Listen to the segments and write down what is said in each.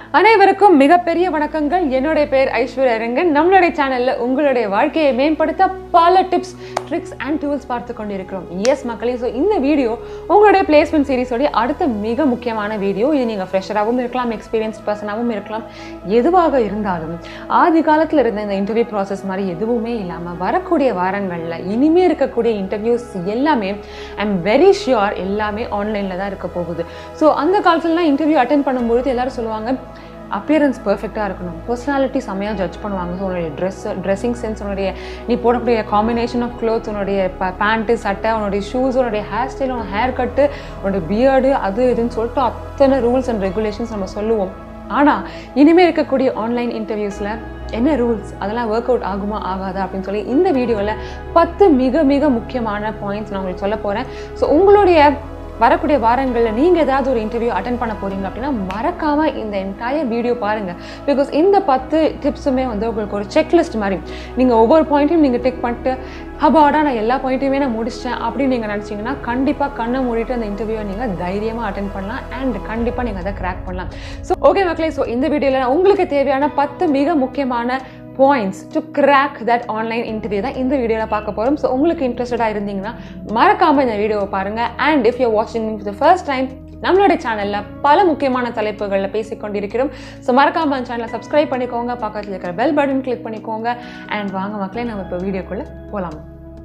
அனைவருக்கும் மிகப்பெரிய வணக்கங்கள் என்னுடைய பேர் ஐஸ்வர்யா ரங்கன் நம்மளுடைய சேனல்ல உங்களுடைய வாழ்க்கையை மேம்படுத்த பல டிப்ஸ் ட்ரிக்ஸ் அண்ட் டூல்ஸ் பார்த்து கொண்டிருக்கிறோம் எஸ் மக்களே ஸோ இந்த வீடியோ உங்களுடைய பிளேஸ்மெண்ட் சீரிஸோடைய அடுத்த மிக முக்கியமான வீடியோ இது நீங்கள் ஃப்ரெஷராகவும் இருக்கலாம் எக்ஸ்பீரியன்ஸ்ட் பர்சனாகவும் இருக்கலாம் எதுவாக இருந்தாலும் ஆதி காலத்தில் இருந்த இந்த இன்டர்வியூ ப்ராசஸ் மாதிரி எதுவுமே இல்லாமல் வரக்கூடிய வாரங்களில் இனிமே இருக்கக்கூடிய இன்டர்வியூஸ் எல்லாமே ஐ எம் வெரி ஷியோர் எல்லாமே ஆன்லைனில் தான் இருக்க போகுது ஸோ அந்த காலத்துலலாம் இன்டர்வியூ அட்டன் பண்ணும்பொழுது எல்லாரும் சொல்லுவாங்க அப்பியரன்ஸ் பர்ஃபெக்டாக இருக்கணும் பர்சனாலிட்டி செம்மையாக ஜட்ஜ் பண்ணுவாங்க ஸோ உன்னுடைய ட்ரெஸ் ட்ரெஸ்ஸிங் சென்ஸ் உன்னுடைய நீ போடக்கூடிய காம்பினேஷன் ஆஃப் க்ளோத் உன்னுடைய பேண்ட்டு சட்டை உன்னுடைய ஷூஸ் உன்னுடைய ஹேர் ஸ்டைல் உன் ஹேர் கட்டு உன்னுடைய பியர்டு அது இதுன்னு சொல்லிட்டு அத்தனை ரூல்ஸ் அண்ட் ரெகுலேஷன்ஸ் நம்ம சொல்லுவோம் ஆனால் இனிமேல் இருக்கக்கூடிய ஆன்லைன் இன்டர்வியூஸில் என்ன ரூல்ஸ் அதெல்லாம் ஒர்க் அவுட் ஆகுமா ஆகாதா அப்படின்னு சொல்லி இந்த வீடியோவில் பத்து மிக மிக முக்கியமான பாயிண்ட்ஸ் நான் உங்களுக்கு சொல்ல போகிறேன் ஸோ உங்களுடைய வரக்கூடிய வாரங்களில் நீங்கள் ஏதாவது ஒரு இன்டர்வியூ அட்டன் பண்ண போறீங்க அப்படின்னா மறக்காமல் இந்த என்டையர் வீடியோ பாருங்கள் பிகாஸ் இந்த பத்து டிப்ஸுமே வந்து உங்களுக்கு ஒரு செக்லிஸ்ட் மாதிரி நீங்கள் ஒவ்வொரு பாயிண்ட்டையும் நீங்கள் டிக் பண்ணிட்டு ஹபாடா நான் எல்லா பாயிண்ட்டையுமே நான் முடிச்சிட்டேன் அப்படின்னு நீங்கள் நினச்சிங்கன்னா கண்டிப்பாக கண்ணை மூடிட்டு அந்த இன்டர்வியூவை நீங்கள் தைரியமாக அட்டன் பண்ணலாம் அண்ட் கண்டிப்பாக நீங்கள் அதை கிராக் பண்ணலாம் ஸோ ஓகே மக்களே ஸோ இந்த வீடியோவில் நான் உங்களுக்கு தேவையான பத்து மிக முக்கியமான points to crack that online interview தான் இந்த வீடியோவில் பார்க்க போகிறோம் ஸோ உங்களுக்கு இன்ட்ரெஸ்டடாக இருந்தீங்கன்னா மறக்காமல் இந்த வீடியோவை பாருங்கள் அண்ட் இஃப் யூ வாட்சிங் த ஃபர்ஸ்ட் டைம் நம்மளுடைய சேனலில் பல முக்கியமான தலைப்புகளில் பேசிக்கொண்டிருக்கிறோம் ஸோ மறக்காம அந்த சேனலை சப்ஸ்கிரைப் பண்ணிக்கோங்க பக்கத்தில் இருக்கிற பெல் பட்டன் கிளிக் பண்ணிக்கோங்க அண்ட் வாங்க மக்களே நம்ம இப்போ வீடியோக்குள்ளே போகலாம்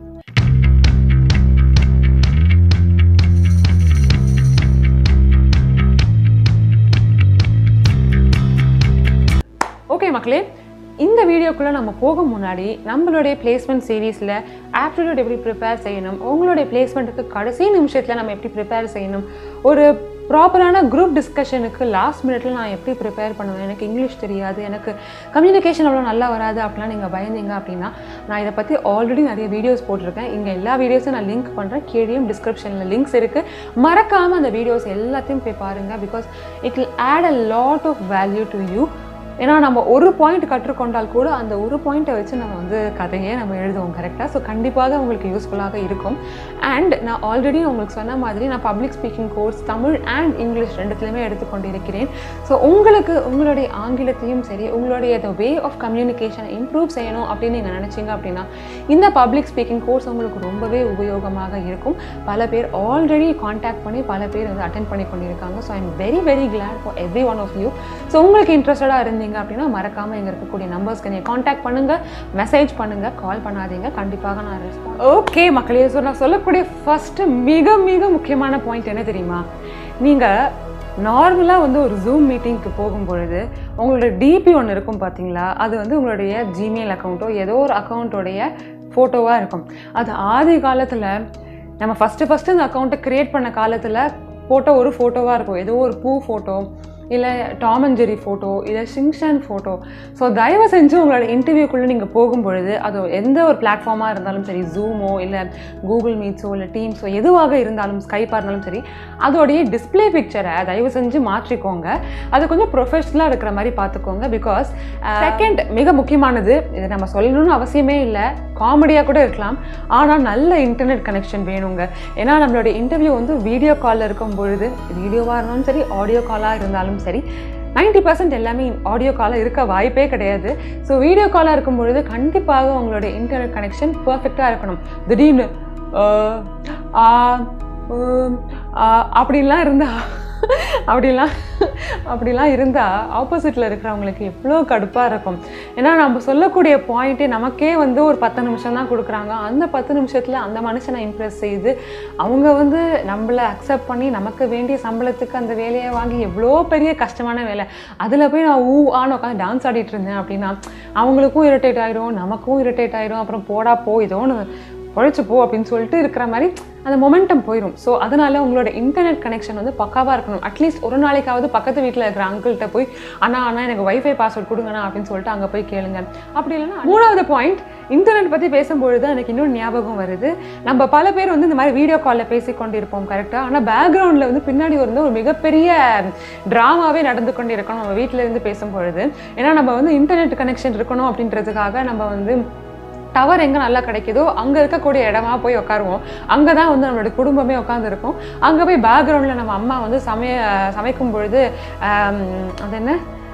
ஓகே மக்களே இந்த வீடியோக்குள்ளே நம்ம போக முன்னாடி நம்மளுடைய பிளேஸ்மெண்ட் சீரீஸில் ஆப்டிடியூட் எப்படி ப்ரிப்பேர் செய்யணும் உங்களுடைய பிளேஸ்மெண்ட்டுக்கு கடைசி நிமிஷத்தில் நம்ம எப்படி ப்ரிப்பேர் செய்யணும் ஒரு ப்ராப்பரான குரூப் டிஸ்கஷனுக்கு லாஸ்ட் மினிட்ல நான் எப்படி ப்ரிப்பேர் பண்ணுவேன் எனக்கு இங்கிலீஷ் தெரியாது எனக்கு கம்யூனிகேஷன் அவ்வளோ நல்லா வராது அப்படிலாம் நீங்கள் பயந்தீங்க அப்படின்னா நான் இதை பற்றி ஆல்ரெடி நிறைய வீடியோஸ் போட்டிருக்கேன் இங்கே எல்லா வீடியோஸும் நான் லிங்க் பண்ணுறேன் கீழேயும் டிஸ்கிரிப்ஷனில் லிங்க்ஸ் இருக்குது மறக்காமல் அந்த வீடியோஸ் எல்லாத்தையும் போய் பாருங்கள் because it will add a lot of value to you ஏன்னா நம்ம ஒரு பாயிண்ட் கற்றுக்கொண்டால் கூட அந்த ஒரு பாயிண்ட்டை வச்சு நம்ம வந்து கதையே நம்ம எழுதுவோம் கரெக்டாக ஸோ கண்டிப்பாக உங்களுக்கு யூஸ்ஃபுல்லாக இருக்கும் அண்ட் நான் ஆல்ரெடி உங்களுக்கு சொன்ன மாதிரி நான் public speaking course Tamil and English ரெண்டுத்துலையுமே எடுத்துக்கொண்டிருக்கிறேன் ஸோ உங்களுக்கு உங்களுடைய ஆங்கிலத்தையும் சரி உங்களுடைய த வே ஆஃப் கம்யூனிகேஷனை இம்ப்ரூவ் செய்யணும் அப்படின்னு நீங்கள் நினச்சிங்க அப்படின்னா இந்த பப்ளிக் ஸ்பீக்கிங் கோர்ஸ் உங்களுக்கு ரொம்பவே உபயோகமாக இருக்கும் பல பேர் ஆல்ரெடி காண்டாக்ட் பண்ணி பல பேர் வந்து அட்டன் பண்ணி கொண்டிருக்காங்க so I'm very very glad for every one of you so உங்களுக்கு இன்ட்ரெஸ்டடாக இருந்தீங்க அப்படின்னா மறக்காமல் இங்கே இருக்கக்கூடிய நம்பர்ஸ்க்கு நீங்கள் காண்டாக்ட் பண்ணுங்கள் மெசேஜ் பண்ணுங்கள் கால் பண்ணாதீங்க கண்டிப்பாக நான் ரெஸ்பாண்ட் ஓகே மக்களே ஸோ நான் சொல்லக்கூடிய ஃபஸ்ட்டு மிக மிக முக்கியமான பாயிண்ட் என்ன தெரியுமா நீங்கள் நார்மலாக வந்து ஒரு ஜூம் மீட்டிங்க்கு போகும்பொழுது உங்களோட டிபி ஒன்று இருக்கும் பார்த்தீங்களா அது வந்து உங்களுடைய ஜிமெயில் அக்கௌண்ட்டோ ஏதோ ஒரு அக்கௌண்ட்டோடைய ஃபோட்டோவாக இருக்கும் அது ஆதி காலத்தில் நம்ம ஃபஸ்ட்டு ஃபஸ்ட்டு இந்த அக்கௌண்ட்டை க்ரியேட் பண்ண காலத்தில் ஃபோட்டோ ஒரு ஃபோட்டோவாக இருக்கும் ஏதோ ஒரு பூ ஃபோட்டோ இல்லை டாம் அண்ட் ஜெரி ஃபோட்டோ இல்லை ஷிங்ஷான் ஃபோட்டோ ஸோ தயவு செஞ்சு உங்களோட இன்டர்வியூக்குள்ளே நீங்கள் போகும்பொழுது அது எந்த ஒரு பிளாட்ஃபார்மாக இருந்தாலும் சரி ஜூமோ இல்லை கூகுள் மீட்ஸோ இல்லை டீம்ஸோ எதுவாக இருந்தாலும் ஸ்கைப்பாக இருந்தாலும் சரி அதோடைய டிஸ்பிளே பிக்சரை தயவு செஞ்சு மாற்றிக்கோங்க அது கொஞ்சம் ப்ரொஃபஷ்னலாக இருக்கிற மாதிரி பார்த்துக்கோங்க பிகாஸ் செகண்ட் மிக முக்கியமானது இது நம்ம சொல்லணும்னு அவசியமே இல்லை காமெடியாக கூட இருக்கலாம் ஆனால் நல்ல இன்டர்நெட் கனெக்ஷன் வேணுங்க ஏன்னா நம்மளுடைய இன்டர்வியூ வந்து வீடியோ காலில் இருக்கும் பொழுது வீடியோவாக இருந்தாலும் சரி ஆடியோ காலாக இருந்தாலும் சரி நைன்டி பர்சன்ட் எல்லாமே ஆடியோ காலாக இருக்க வாய்ப்பே கிடையாது ஸோ வீடியோ காலாக இருக்கும் பொழுது கண்டிப்பாக உங்களுடைய இன்டர்நெட் கனெக்ஷன் பர்ஃபெக்டாக இருக்கணும் திடீர்னு ஆஹ், ஆஹ், உம், ஆஹ், அப்படின்லாம் இருந்தா அப்படிலாம் அப்படிலாம் இருந்தால் ஆப்போசிட்டில் இருக்கிறவங்களுக்கு எவ்வளோ கடுப்பாக இருக்கும் ஏன்னா நம்ம சொல்லக்கூடிய பாயிண்ட்டே நமக்கே வந்து ஒரு பத்து நிமிஷம் தான் கொடுக்குறாங்க அந்த பத்து நிமிஷத்தில் அந்த மனுஷனை இம்ப்ரெஸ் செய்து அவங்க வந்து நம்மளை அக்செப்ட் பண்ணி நமக்கு வேண்டிய சம்பளத்துக்கு அந்த வேலையை வாங்கி எவ்வளோ பெரிய கஷ்டமான வேலை அதில் போய் நான் ஊ ஆன்னு உட்காந்து டான்ஸ் ஆடிட்டு இருந்தேன் அப்படின்னா அவங்களுக்கும் இரிட்டேட் ஆயிரும் நமக்கும் இரிட்டேட் ஆயிரும் அப்புறம் போடா போ ஏதோ ஒன்று உழைச்சு போ அப்படின்னு சொல்லிட்டு இருக்கிற மாதிரி அந்த மொமெண்டம் போயிடும் ஸோ அதனால உங்களோட இன்டர்நெட் கனெக்ஷன் வந்து பக்காவாக இருக்கணும் அட்லீஸ்ட் ஒரு நாளைக்காவது பக்கத்து வீட்டில் இருக்கிற அங்கிள்கிட்ட போய் அண்ணா அண்ணா எனக்கு வைஃபை பாஸ்வேர்ட் கொடுங்கண்ணா அப்படின்னு சொல்லிட்டு அங்கே போய் கேளுங்க அப்படி இல்லைன்னா மூணாவது பாயிண்ட் இன்டர்நெட் பற்றி பேசும்பொழுது எனக்கு இன்னொரு ஞாபகம் வருது நம்ம பல பேர் வந்து இந்த மாதிரி வீடியோ காலில் பேசி கொண்டிருப்போம் கரெக்டாக ஆனால் பேக்ரவுண்டில் வந்து பின்னாடி வந்து ஒரு மிகப்பெரிய ட்ராமாவே நடந்து கொண்டு இருக்கணும் நம்ம வீட்டில் இருந்து பேசும்பொழுது ஏன்னா நம்ம வந்து இன்டர்நெட் கனெக்ஷன் இருக்கணும் அப்படின்றதுக்காக நம்ம வந்து டவர் எங்கே நல்லா கிடைக்குதோ அங்கே இருக்கக்கூடிய இடமா போய் உட்காருவோம் அங்கே தான் வந்து நம்மளோட குடும்பமே உட்காந்துருக்கும் அங்கே போய் பேக்ரவுண்டில் நம்ம அம்மா வந்து சமைய சமைக்கும் பொழுது ஆம், அது என்ன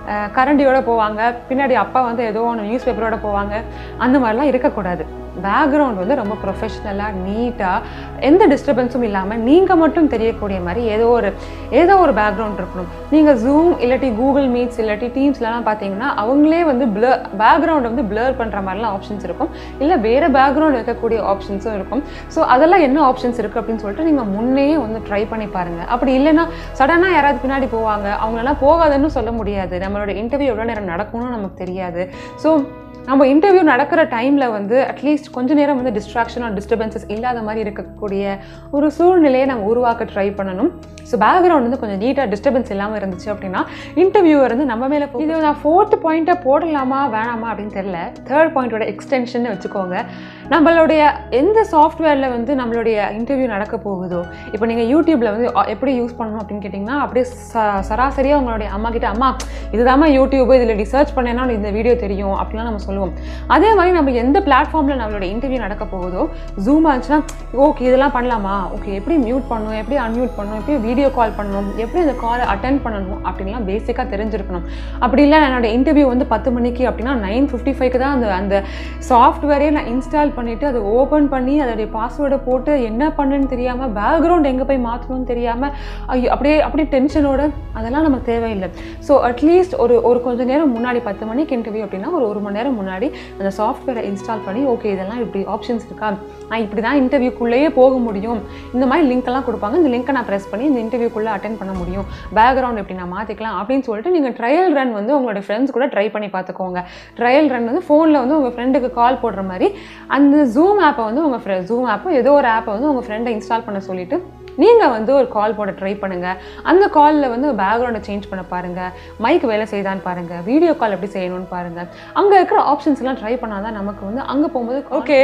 அஹ், கரண்டியோட போவாங்க பின்னாடி அப்பா வந்து ஏதோ ஒன்று நியூஸ் பேப்பரோட போவாங்க அந்த மாதிரிலாம் இருக்கக்கூடாது பேக்ரவுண்ட் வந்து ரொம்ப ப்ரொஃபஷ்னலாக நீட்டாக எந்த டிஸ்டர்பன்ஸும் இல்லாமல் நீங்கள் மட்டும் தெரியக்கூடிய மாதிரி ஏதோ ஒரு ஏதோ ஒரு பேக்ரவுண்ட் இருக்கணும் நீங்கள் ஜூம் இல்லாட்டி கூகுள் மீட்ஸ் இல்லாட்டி டீம்ஸ்லலாம் பார்த்தீங்கன்னா அவங்களே வந்து பிளர் பேக்ரவுண்ட் வந்து பிளர் பண்ணுற மாதிரிலாம் ஆப்ஷன்ஸ் இருக்கும் இல்லை வேறு பேக்ரவுண்ட் இருக்கக்கூடிய ஆப்ஷன்ஸும் இருக்கும் ஸோ அதெல்லாம் என்ன ஆப்ஷன்ஸ் இருக்குது அப்படின்னு சொல்லிட்டு நீங்கள் முன்னே வந்து ட்ரை பண்ணி பாருங்கள் அப்படி இல்லைன்னா சடனாக யாராவது பின்னாடி போவாங்க அவங்களெல்லாம் போகாதுன்னு சொல்ல முடியாது நம்மளோட இன்டர்வியூ எவ்வளோ நேரம் நடக்கும்னு நமக்கு தெரியாது ஸோ நம்ம இன்டர்வியூ நடக்கிற டைமில் வந்து அட்லீஸ்ட் கொஞ்ச நேரம் வந்து டிஸ்ட்ராக்ஷன் ஆர் டிஸ்டர்பன்சஸ் இல்லாத மாதிரி இருக்கக்கூடிய ஒரு சூழ்நிலையை நம்ம உருவாக்க ட்ரை பண்ணணும் ஸோ பேக்ரவுண்ட் வந்து கொஞ்சம் நீட்டாக டிஸ்டர்பன்ஸ் இல்லாமல் இருந்துச்சு அப்படின்னா இன்டர்வியூவர் வந்து நம்ம மேலே இது நான் ஃபோர்த் பாயிண்ட்டை போடலாமா வேணாமா அப்படின்னு தெரியல தேர்ட் பாயிண்டோட எக்ஸ்டென்ஷன் வச்சுக்கோங்க நம்மளுடைய எந்த சாஃப்ட்வேரில் வந்து நம்மளுடைய இன்டர்வியூ நடக்க போகுதோ இப்போ நீங்கள் யூடியூப்பில் வந்து அ- எப்படி யூஸ் பண்ணணும் அப்படின்னு கேட்டிங்கன்னா அப்படியே ச சராசரியாக உங்களுடைய அம்மா கிட்ட அம்மா இதுதாம்மா யூடியூப் இதில் ரிசர்ச் பண்ணேன்னா உனக்கு இந்த வீடியோ தெரியும் அப்படிலாம் நம்ம சொல்லுவோம் அதே மாதிரி நம்ம எந்த பிளாட்ஃபார்மில் நம்மளோட இன்டர்வியூ நடக்க போகுதோ ஜூம் ஆச்சுன்னா ஓகே இதெல்லாம் பண்ணலாமா ஓகே எப்படி மியூட் பண்ணணும் எப்படி அன்மியூட் பண்ணணும் எப்படி வீடியோ கால் பண்ணணும் எப்படி அந்த காலை அட்டன் பண்ணணும் அப்படின்லாம் பேசிக்காக தெரிஞ்சிருக்கணும் அப்படி இல்லை என்னோட இன்டர்வியூ வந்து பத்து மணிக்கு அப்படின்னா நைன் ஃபிஃப்டி ஃபைவ்க்கு தான் அந்த அந்த சாஃப்ட்வேரே நான் இன்ஸ்டால் பண்ணிவிட்டு அதை ஓப்பன் பண்ணி அதோடைய பாஸ்வேர்டை போட்டு என்ன பண்ணுன்னு தெரியாமல் பேக்ரவுண்ட் எங்கே போய் மாற்றணும்னு தெரியாமல் ஐயோ அப்படியே அப்படியே டென்ஷனோட அதெல்லாம் நமக்கு தேவையில்லை ஸோ அட்லீஸ்ட் ஒரு ஒரு கொஞ்சம் நேரம் முன்னாடி பத்து மணிக்கு இன்டர்வியூ அப்படின்னா ஒரு ஒரு மணி நேரம் முன்னாடி அந்த சாஃப்ட்வேரை இன்ஸ்டால் பண்ணி ஓகே இதெல்லாம் இப்படி ஆப்ஷன்ஸ் இருக்கா நான் இப்படி தான் இன்டர்வியூக்குள்ளேயே போக முடியும் இந்த மாதிரி லிங்க் எல்லாம் கொடுப்பாங்க இந்த லிங்க்கை நான் ப்ரெஸ் பண்ணி இந்த இன்டர்வியூக்குள்ளே அட்டன் பண்ண முடியும் பேக்ரவுண்ட் எப்படி நான் மாற்றிக்கலாம் அப்படின்னு சொல்லிட்டு நீங்கள் ட்ரையல் ரன் வந்து உங்களோட ஃப்ரெண்ட்ஸ் கூட ட்ரை பண்ணி பார்த்துக்கோங்க ட்ரையல் ரன் வந்து ஃபோனில் வந்து உங்கள் ஃப்ரெண்டுக்கு கால் போடுற மாதிரி அந்த ஜூம் ஆப்பை வந்து உங்கள் ஃப்ரெ ஜூம் ஆப்போ ஏதோ ஒரு ஆப்பை வந்து உங்கள் ஃப்ரெண்டை இன்ஸ்டால் பண்ண சொல்லிட்டு நீங்கள் வந்து ஒரு கால் போட ட்ரை பண்ணுங்கள் அந்த காலில் வந்து பேக்ரவுண்டை சேஞ்ச் பண்ண பாருங்கள் மைக் வேலை செய்தான்னு பாருங்கள் வீடியோ கால் எப்படி செய்யணும்னு பாருங்கள் அங்கே இருக்கிற ஆப்ஷன்ஸ் எல்லாம் ட்ரை பண்ணால் தான் நமக்கு வந்து அங்கே போகும்போது ஓகே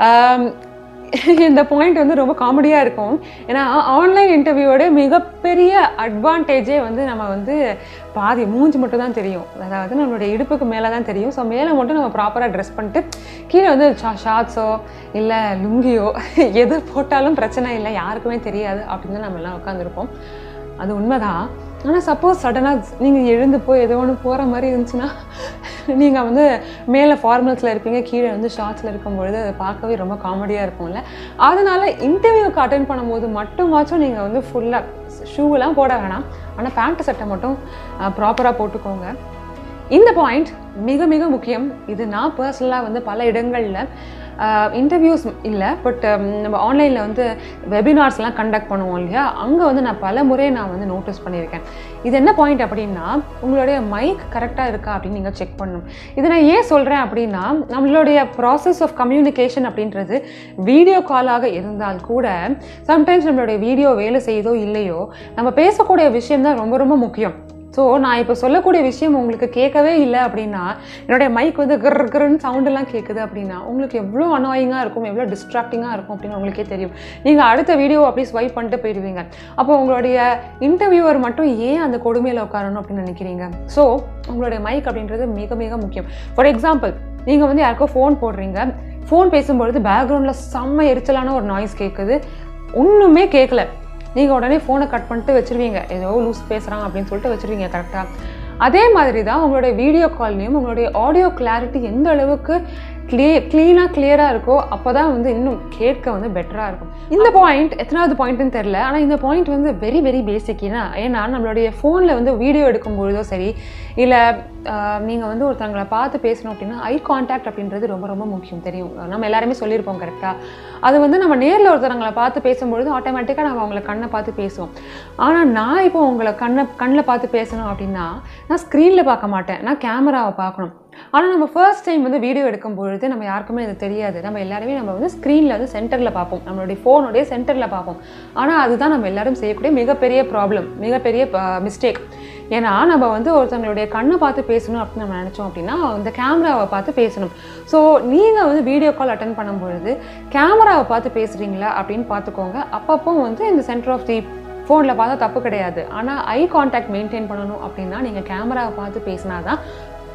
இந்த பாயிண்ட் வந்து ரொம்ப காமெடியாக இருக்கும் ஏன்னா ஆன்லைன் இன்டர்வியூவோட மிகப்பெரிய அட்வான்டேஜே வந்து நம்ம வந்து பாதி மூஞ்சி மட்டும் தான் தெரியும் அதாவது நம்மளுடைய இடுப்புக்கு மேலே தான் தெரியும் ஸோ மேலே மட்டும் நம்ம ப்ராப்பராக ட்ரெஸ் பண்ணிட்டு கீழே வந்து ஷார்ட்ஸோ இல்லை லுங்கியோ எது போட்டாலும் பிரச்சனை இல்லை யாருக்குமே தெரியாது அப்படின்னு தான் நம்ம எல்லாம் உட்காந்துருப்போம் அது உண்மைதான் ஆனால் சப்போஸ் சடனாக நீங்கள் எழுந்து போய் ஏதோ ஒன்று போகிற மாதிரி இருந்துச்சுன்னா நீங்கள் வந்து மேலே ஃபார்மல்ஸில் இருப்பீங்க கீழே வந்து ஷார்ட்ஸில் இருக்கும்பொழுது அதை பார்க்கவே ரொம்ப காமெடியாக இருக்கும்ல அதனால இன்டர்வியூக்கு அட்டன் பண்ணும்போது மட்டுமாச்சும் நீங்கள் வந்து ஃபுல்லாக ஷூவெல்லாம் போட வேணாம் ஆனால் பேண்ட் சட்டை மட்டும் ப்ராப்பராக போட்டுக்கோங்க இந்த பாயிண்ட் மிக மிக முக்கியம் இது நான் பர்சனலாக வந்து பல இடங்களில் இன்டர்வியூஸ் இல்லை பட் நம்ம ஆன்லைனில் வந்து வெபினார்ஸ்லாம் கண்டக்ட் பண்ணுவோம் இல்லையா அங்கே வந்து நான் பல முறை நான் வந்து நோட்டீஸ் பண்ணியிருக்கேன் இது என்ன பாயிண்ட் அப்படின்னா உங்களுடைய மைக் கரெக்டாக இருக்கா அப்படின்னு நீங்கள் செக் பண்ணணும் இது நான் ஏன் சொல்கிறேன் அப்படின்னா நம்மளுடைய ப்ராசஸ் ஆஃப் கம்யூனிகேஷன் அப்படின்றது வீடியோ காலாக இருந்தால் கூட சம்டைம்ஸ் நம்மளுடைய வீடியோ வேலை செய்யுதோ இல்லையோ நம்ம பேசக்கூடிய விஷயம் தான் ரொம்ப ரொம்ப முக்கியம் ஸோ நான் இப்போ சொல்லக்கூடிய விஷயம் உங்களுக்கு கேட்கவே இல்லை அப்படின்னா என்னுடைய மைக் வந்து கிர் கிர்ன்னு சவுண்டெல்லாம் கேட்குது அப்படின்னா உங்களுக்கு எவ்வளோ அனாயிங்காக இருக்கும் எவ்வளோ டிஸ்ட்ராக்டிங்காக இருக்கும் அப்படின்னு உங்களுக்கே தெரியும் நீங்கள் அடுத்த வீடியோ அப்படியே ஸ்வைப் பண்ணிட்டு போயிடுவீங்க அப்போ உங்களுடைய இன்டர்வியூவர் மட்டும் ஏன் அந்த கொடுமையில் உட்காரணும் அப்படின்னு நினைக்கிறீங்க ஸோ உங்களுடைய மைக் அப்படின்றது மிக மிக முக்கியம் ஃபார் எக்ஸாம்பிள் நீங்கள் வந்து யாருக்கோ ஃபோன் போடுறீங்க ஃபோன் பேசும்பொழுது பேக்ரவுண்டில் செம்ம எரிச்சலான ஒரு நாய்ஸ் கேட்குது ஒன்றுமே கேட்கல நீங்கள் உடனே ஃபோனை கட் பண்ணிட்டு வச்சிருவீங்க ஏதோ லூஸ் பேசுகிறான் அப்படின்னு சொல்லிட்டு வச்சிருவீங்க கரெக்டாக அதே மாதிரி தான் உங்களுடைய வீடியோ கால்லையும் உங்களுடைய ஆடியோ கிளாரிட்டி எந்த அளவுக்கு க்ளிய க்ளீனாக கிளியராக இருக்கோ அப்போ தான் வந்து இன்னும் கேட்க வந்து பெட்டராக இருக்கும் இந்த பாயிண்ட் எத்தனாவது பாயிண்ட்னு தெரில ஆனால் இந்த பாயிண்ட் வந்து வெரி வெரி பேசிக் ஏன்னா ஏன்னா நம்மளுடைய ஃபோனில் வந்து வீடியோ எடுக்கும் பொழுதோ சரி இல்லை நீங்கள் வந்து ஒருத்தவங்களை பார்த்து பேசணும் அப்படின்னா ஐ கான்டாக்ட் அப்படின்றது ரொம்ப ரொம்ப முக்கியம் தெரியும் நம்ம எல்லாருமே சொல்லியிருப்போம் கரெக்டாக அது வந்து நம்ம நேரில் ஒருத்தவங்களை பார்த்து பேசும்பொழுது ஆட்டோமேட்டிக்காக நம்ம அவங்கள கண்ணை பார்த்து பேசுவோம் ஆனால் நான் இப்போ உங்களை கண்ணை கண்ணில் பார்த்து பேசணும் அப்படின்னா நான் ஸ்க்ரீனில் பார்க்க மாட்டேன் நான் கேமராவை பார்க்கணும் ஆனால் நம்ம ஃபர்ஸ்ட் டைம் வந்து வீடியோ எடுக்கும் பொழுது நம்ம யாருக்குமே இது தெரியாது நம்ம எல்லாருமே நம்ம வந்து ஸ்க்ரீனில் வந்து சென்டரில் பார்ப்போம் நம்மளுடைய ஃபோனுடைய சென்டரில் பார்ப்போம் ஆனால் அதுதான் நம்ம எல்லாரும் செய்யக்கூடிய மிகப்பெரிய ப்ராப்ளம் மிகப்பெரிய மிஸ்டேக் ஏன்னா நம்ம வந்து ஒருத்தவங்களுடைய கண்ணை பார்த்து பேசணும் அப்படின்னு நம்ம நினச்சோம் அப்படின்னா அந்த கேமராவை பார்த்து பேசணும் ஸோ நீங்கள் வந்து வீடியோ கால் அட்டன் பண்ணும்பொழுது கேமராவை பார்த்து பேசுகிறீங்களா அப்படின்னு பார்த்துக்கோங்க அப்பப்போ வந்து இந்த சென்டர் ஆஃப் தி ஃபோனில் பார்த்தா தப்பு கிடையாது ஆனால் ஐ கான்டாக்ட் மெயின்டைன் பண்ணணும் அப்படின்னா நீங்கள் கேமராவை பார்த்து பேசினா தான்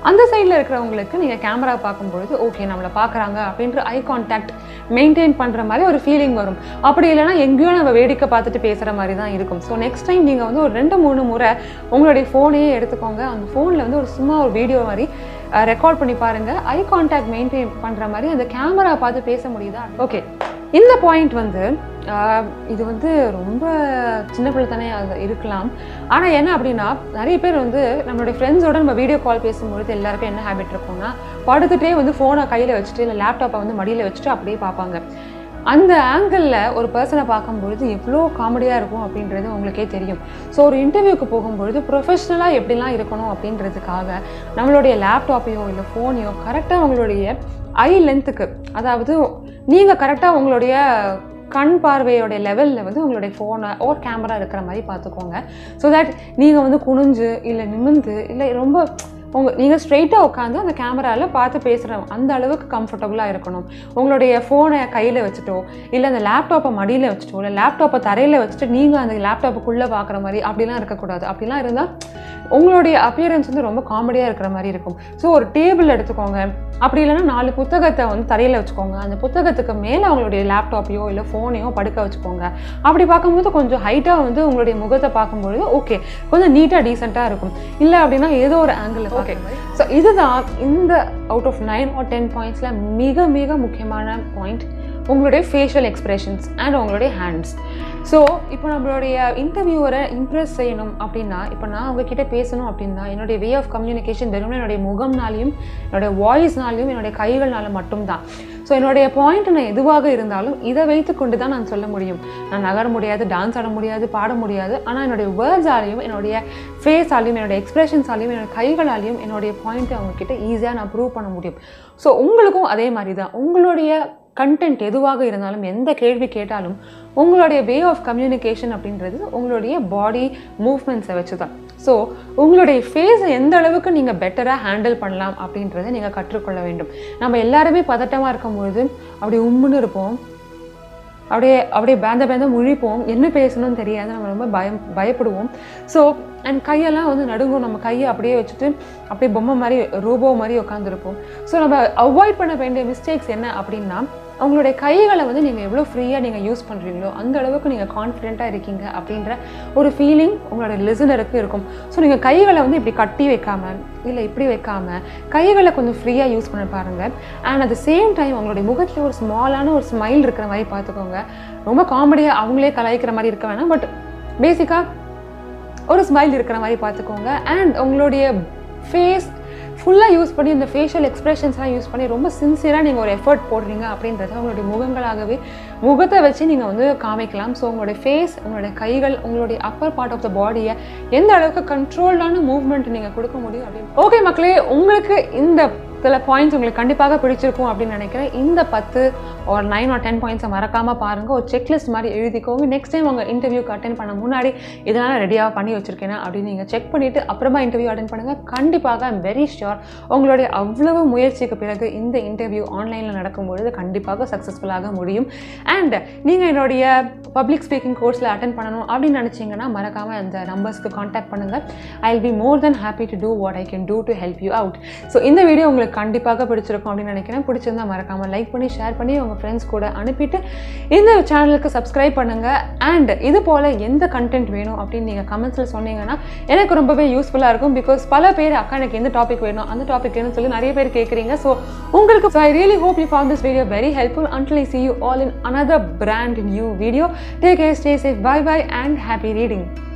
அந்த சைடில் இருக்கிறவங்களுக்கு நீங்கள் கேமரா பார்க்கும்பொழுது ஓகே நம்மளை பார்க்குறாங்க அப்படின்ற ஐ கான்டாக்ட் மெயின்டைன் பண்ணுற மாதிரி ஒரு ஃபீலிங் வரும் அப்படி இல்லைன்னா எங்கேயோ நம்ம வேடிக்கை பார்த்துட்டு பேசுகிற மாதிரி தான் இருக்கும் ஸோ நெக்ஸ்ட் டைம் நீங்கள் வந்து ஒரு ரெண்டு மூணு முறை உங்களுடைய ஃபோனையே எடுத்துக்கோங்க அந்த ஃபோனில் வந்து ஒரு சும்மா ஒரு வீடியோ மாதிரி ரெக்கார்ட் பண்ணி பாருங்கள் ஐ கான்டாக்ட் மெயின்டைன் பண்ணுற மாதிரி அந்த கேமரா பார்த்து பேச முடியுதா ஓகே இந்த பாயிண்ட் வந்து ஆஹ், இது வந்து ரொம்ப சின்ன பிள்ளைத்தனே அது இருக்கலாம் ஆனால் என்ன அப்படின்னா நிறைய பேர் வந்து நம்மளுடைய ஃப்ரெண்ட்ஸோட நம்ம வீடியோ கால் பேசும்பொழுது எல்லாருக்கும் என்ன ஹேபிட் இருக்கும்னா படுத்துட்டே வந்து ஃபோனை கையில் வச்சுட்டு இல்லை லேப்டாப்பை வந்து மடியில் வச்சுட்டு அப்படியே பார்ப்பாங்க அந்த ஆங்கிளில் ஒரு பர்சனை பார்க்கும்பொழுது எவ்வளோ காமெடியாக இருக்கும் அப்படின்றது உங்களுக்கே தெரியும் ஸோ ஒரு இன்டர்வியூக்கு போகும்பொழுது ப்ரொஃபஷ்னலாக எப்படிலாம் இருக்கணும் அப்படின்றதுக்காக நம்மளுடைய லேப்டாப்பையோ இல்லை ஃபோனையோ கரெக்டாக உங்களுடைய ஐ லென்த்துக்கு அதாவது நீங்கள் கரெக்டாக உங்களுடைய கண் பார்வையோட லெவலில் வந்து உங்களுடைய ஃபோனை ஓர் கேமரா இருக்கிற மாதிரி பார்த்துக்கோங்க ஸோ தட் நீங்கள் வந்து குனிஞ்சு இல்லை நிமிர்ந்து இல்லை ரொம்ப உங்க நீங்கள் ஸ்ட்ரெயிட்டாக உட்காந்து அந்த கேமராவில் பார்த்து பேசுகிற அந்த அளவுக்கு கம்ஃபர்டபுளாக இருக்கணும் உங்களுடைய ஃபோனை கையில் வச்சுட்டோ இல்லை அந்த லேப்டாப்பை மடியில் வச்சுட்டோ இல்லை லேப்டாப்பை தரையில் வச்சுட்டு நீங்கள் அந்த லேப்டாப்புக்குள்ளே பார்க்குற மாதிரி அப்படிலாம் இருக்கக்கூடாது அப்படிலாம் இருந்தால் உங்களுடைய அப்பியரன்ஸ் வந்து ரொம்ப காமெடியாக இருக்கிற மாதிரி இருக்கும் ஸோ ஒரு டேபிள் எடுத்துக்கோங்க அப்படி இல்லைன்னா நாலு புத்தகத்தை வந்து தரையில் வச்சுக்கோங்க அந்த புத்தகத்துக்கு மேலே அவங்களுடைய லேப்டாப்பையோ இல்லை ஃபோனையோ படுக்க வச்சுக்கோங்க அப்படி பார்க்கும்போது கொஞ்சம் ஹைட்டாக வந்து உங்களுடைய முகத்தை பார்க்கும்பொழுது ஓகே கொஞ்சம் நீட்டாக டீசெண்டாக இருக்கும் இல்லை அப்படின்னா ஏதோ ஒரு ஆங்கிள் ஓகே ஸோ இதுதான் இந்த out of nine or ten பாயிண்ட்ஸில் மிக மிக முக்கியமான பாயிண்ட் உங்களுடைய ஃபேஷியல் எக்ஸ்பிரஷன்ஸ் அண்ட் உங்களுடைய ஹேண்ட்ஸ் ஸோ இப்போ நம்மளுடைய இன்டர்வியூவரை இம்ப்ரெஸ் செய்யணும் அப்படின்னா இப்போ நான் உங்ககிட்ட பேசணும் அப்படின்னா என்னுடைய வே ஆஃப் கம்யூனிகேஷன் வெறும் என்னுடைய முகம்னாலையும் என்னுடைய வாய்ஸ்னாலையும் என்னுடைய கைகள்னால மட்டும்தான் ஸோ என்னுடைய பாயிண்ட் நான் எதுவாக இருந்தாலும் இதை வைத்து கொண்டு தான் நான் சொல்ல முடியும் நான் நகர முடியாது டான்ஸ் ஆட முடியாது பாட முடியாது ஆனால் என்னுடைய வேர்ட்ஸாலையும் என்னுடைய ஃபேஸாலையும் என்னுடைய எக்ஸ்பிரஷன்ஸாலையும் என்னோட கைகளாலையும் என்னுடைய பாயிண்ட்டை அவங்கக்கிட்ட ஈஸியாக நான் ப்ரூவ் பண்ண முடியும் ஸோ உங்களுக்கும் அதே மாதிரி தான் உங்களுடைய கண்டென்ட் எதுவாக இருந்தாலும் எந்த கேள்வி கேட்டாலும் உங்களுடைய வே ஆஃப் கம்யூனிகேஷன் அப்படின்றது உங்களுடைய பாடி மூவ்மெண்ட்ஸை வச்சு தான் ஸோ உங்களுடைய ஃபேஸை எந்த அளவுக்கு நீங்கள் பெட்டராக ஹேண்டில் பண்ணலாம் அப்படின்றத நீங்கள் கற்றுக்கொள்ள வேண்டும் நம்ம எல்லாருமே பதட்டமாக இருக்கும்பொழுது அப்படி உம்முன்னு இருப்போம் அப்படியே அப்படியே பேந்த பேந்த முழிப்போம் என்ன பேசணும்னு தெரியாது நம்ம ரொம்ப பயம் பயப்படுவோம் ஸோ அண்ட் கையெல்லாம் வந்து நடுங்கும் நம்ம கையை அப்படியே வச்சுட்டு அப்படியே பொம்மை மாதிரி ரோபோ மாதிரி உட்காந்துருப்போம் ஸோ நம்ம அவாய்ட் பண்ண வேண்டிய மிஸ்டேக்ஸ் என்ன அப்படின்னா உங்களுடைய கைகளை வந்து நீங்கள் எவ்வளோ ஃப்ரீயாக நீங்கள் யூஸ் பண்ணுறீங்களோ அந்த அளவுக்கு நீங்கள் கான்ஃபிடென்ட்டாக இருக்கீங்க அப்படின்ற ஒரு ஃபீலிங் உங்களோட லிசனருக்கு இருக்கும் ஸோ நீங்கள் கைகளை வந்து இப்படி கட்டி வைக்காம இல்லை இப்படி வைக்காம கைகளை கொஞ்சம் ஃப்ரீயாக யூஸ் பண்ண பாருங்கள் அண்ட் அட் சேம் டைம் உங்களுடைய முகத்தில் ஒரு ஸ்மாலான ஒரு ஸ்மைல் இருக்கிற மாதிரி பார்த்துக்கோங்க ரொம்ப காமெடியாக அவங்களே கலாய்க்கிற மாதிரி இருக்க வேணாம் பட் பேசிக்காக ஒரு ஸ்மைல் இருக்கிற மாதிரி பார்த்துக்கோங்க அண்ட் உங்களுடைய ஃபேஸ் ஃபுல்லாக யூஸ் பண்ணி இந்த ஃபேஷியல் எக்ஸ்பிரஷன்ஸ்லாம் யூஸ் பண்ணி ரொம்ப சின்சியராக நீங்கள் ஒரு எஃபர்ட் போடுறீங்க அப்படின்றத உங்களுடைய முகங்களாகவே முகத்தை வச்சு நீங்கள் வந்து காமிக்கலாம் ஸோ உங்களுடைய ஃபேஸ் உங்களுடைய கைகள் உங்களுடைய அப்பர் பார்ட் ஆஃப் த பாடியை எந்த அளவுக்கு கண்ட்ரோல்டான மூவ்மெண்ட் நீங்கள் கொடுக்க முடியும் அப்படின்னு ஓகே மக்களே உங்களுக்கு இந்த சில பாயிண்ட்ஸ் உங்களுக்கு கண்டிப்பாக பிடிச்சிருக்கும் அப்படின்னு நினைக்கிறேன் இந்த பத்து ஒரு நைன் ஆர் டென் பாயிண்ட்ஸை மறக்காமல் பாருங்கள் ஒரு செக்லிஸ்ட் மாதிரி எழுதிக்கோங்க நெக்ஸ்ட் டைம் உங்கள் இன்டர்வியூக்கு அட்டன் பண்ண முன்னாடி இதெல்லாம் ரெடியாக பண்ணி வச்சிருக்கேனா அப்படின்னு நீங்கள் செக் பண்ணிவிட்டு அப்புறமா இன்டர்வியூ அட்டன் பண்ணுங்கள் கண்டிப்பாக ஐம் வெரி ஷியோர் உங்களுடைய அவ்வளவு முயற்சிக்கு பிறகு இந்த இன்டர்வியூ ஆன்லைனில் நடக்கும்பொழுது கண்டிப்பாக சக்ஸஸ்ஃபுல்லாக முடியும் அண்ட் நீங்கள் என்னுடைய பப்ளிக் ஸ்பீக்கிங் கோர்ஸில் அட்டன் பண்ணணும் அப்படின்னு நினச்சிங்கன்னா மறக்காமல் அந்த நம்பர்ஸ்க்கு காண்டாக்ட் பண்ணுங்கள் I will be more than happy to do what I can do to help you out so இந்த வீடியோ உங்களுக்கு கண்டிப்பாக பிடிச்சிருக்கும் அப்படின்னு நினைக்கிறேன் பிடிச்சிருந்தா மறக்காமல் லைக் பண்ணி ஷேர் பண்ணி உங்கள் ஃப்ரெண்ட்ஸ் கூட அனுப்பிட்டு இந்த சேனலுக்கு சப்ஸ்கிரைப் பண்ணுங்கள் அண்ட் இது போல் எந்த கண்டென்ட் வேணும் அப்படின்னு நீங்கள் கமெண்ட்ஸில் சொன்னீங்கன்னா எனக்கு ரொம்பவே யூஸ்ஃபுல்லாக இருக்கும் பிகாஸ் பல பேர் அக்கா எனக்கு எந்த டாபிக் வேணும் அந்த டாபிக் வேணும்னு சொல்லி நிறைய பேர் கேட்குறீங்க ஸோ உங்களுக்கு I really hope you found this video very helpful until I see you all in another brand new video. Take care, stay safe, bye bye, and happy reading.